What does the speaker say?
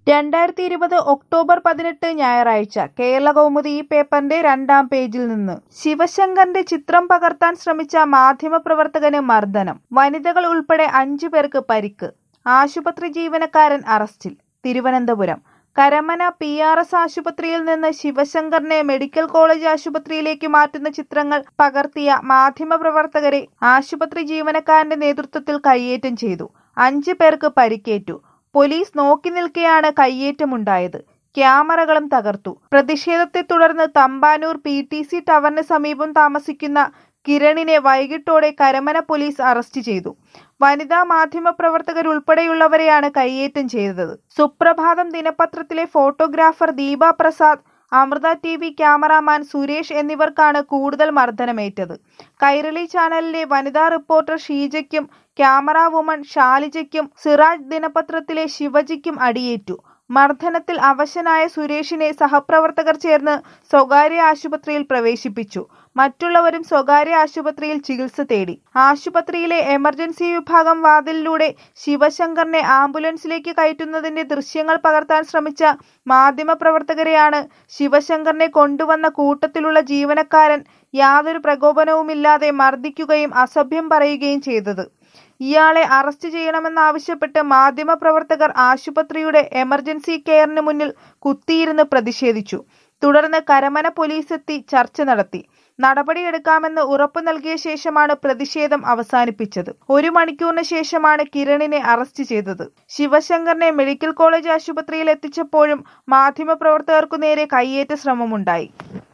രണ്ടായിരത്തി ഇരുപത് ഒക്ടോബർ പതിനെട്ട് ഞായറാഴ്ച കേരളകൗമുദി ഈ പേപ്പറിന്റെ രണ്ടാം പേജിൽ നിന്ന് ശിവശങ്കറിന്റെ ചിത്രം പകർത്താൻ ശ്രമിച്ച മാധ്യമപ്രവർത്തകന് മർദ്ദനം വനിതകൾ ഉൾപ്പെടെ അഞ്ചു പേർക്ക് പരിക്ക് ആശുപത്രി ജീവനക്കാരൻ അറസ്റ്റിൽ Thiruvananthapuram Karamana P R S ആശുപത്രിയിൽ നിന്ന് ശിവശങ്കറിനെ മെഡിക്കൽ കോളേജ് ആശുപത്രിയിലേക്ക് മാറ്റുന്ന ചിത്രങ്ങൾ പകർത്തിയ മാധ്യമപ്രവർത്തകരെ ആശുപത്രി ജീവനക്കാരന്റെ നേതൃത്വത്തിൽ കയ്യേറ്റം ചെയ്തു അഞ്ചു പേർക്ക് പരിക്കേറ്റു പോലീസ് നോക്കി നിൽക്കെയാണ് കയ്യേറ്റമുണ്ടായത് ക്യാമറകളും തകർത്തു പ്രതിഷേധത്തെ തുടർന്ന് തമ്പാനൂർ പി ടി സി ടവറിന് സമീപം താമസിക്കുന്ന കിരണിനെ വൈകിട്ടോടെ കരമന പോലീസ് അറസ്റ്റ് ചെയ്തു വനിതാ മാധ്യമപ്രവർത്തകരുൾപ്പെടെയുള്ളവരെയാണ് കയ്യേറ്റം ചെയ്തത് സുപ്രഭാതം ദിനപത്രത്തിലെ photographer Deepa Prasad Amrita T V cameraman Suresh എന്നിവർക്കാണ് കൂടുതൽ മർദ്ദനമേറ്റത് കൈരളി ചാനലിലെ വനിതാ റിപ്പോർട്ടർ ഷീജയ്ക്കും ക്യാമറാ വുമൺ ഷാലിജയ്ക്കും സിറാജ് ദിനപത്രത്തിലെ ശിവജിക്കും അടിയേറ്റു മർദ്ദനത്തിൽ അവശനായ സുരേഷിനെ സഹപ്രവർത്തകർ ചേർന്ന് സ്വകാര്യ ആശുപത്രിയിൽ പ്രവേശിപ്പിച്ചു മറ്റുള്ളവരും സ്വകാര്യ ആശുപത്രിയിൽ ചികിത്സ തേടി ആശുപത്രിയിലെ എമർജൻസി വിഭാഗം വാതിലിലൂടെ ശിവശങ്കറിനെ ആംബുലൻസിലേക്ക് കയറ്റുന്നതിന്റെ ദൃശ്യങ്ങൾ പകർത്താൻ ശ്രമിച്ച മാധ്യമപ്രവർത്തകരെയാണ് ശിവശങ്കറിനെ കൊണ്ടുവന്ന കൂട്ടത്തിലുള്ള ജീവനക്കാരൻ യാതൊരു പ്രകോപനവുമില്ലാതെ മർദ്ദിക്കുകയും അസഭ്യം പറയുകയും ചെയ്തത് ഇയാളെ അറസ്റ്റ് ചെയ്യണമെന്നാവശ്യപ്പെട്ട് മാധ്യമപ്രവർത്തകർ ആശുപത്രിയുടെ എമർജൻസി കെയറിന് മുന്നിൽ കുത്തിയിരുന്ന് പ്രതിഷേധിച്ചു തുടർന്ന് കരമന പോലീസ് എത്തി ചർച്ച നടത്തി നടപടിയെടുക്കാമെന്ന് ഉറപ്പു നൽകിയ ശേഷമാണ് പ്രതിഷേധം അവസാനിപ്പിച്ചത് ഒരു മണിക്കൂറിന് ശേഷമാണ് കിരണിനെ അറസ്റ്റ് ചെയ്തത് ശിവശങ്കറിനെ മെഡിക്കൽ കോളേജ് ആശുപത്രിയിൽ എത്തിച്ചപ്പോഴും മാധ്യമപ്രവർത്തകർക്കു നേരെ കയ്യേറ്റ ശ്രമമുണ്ടായി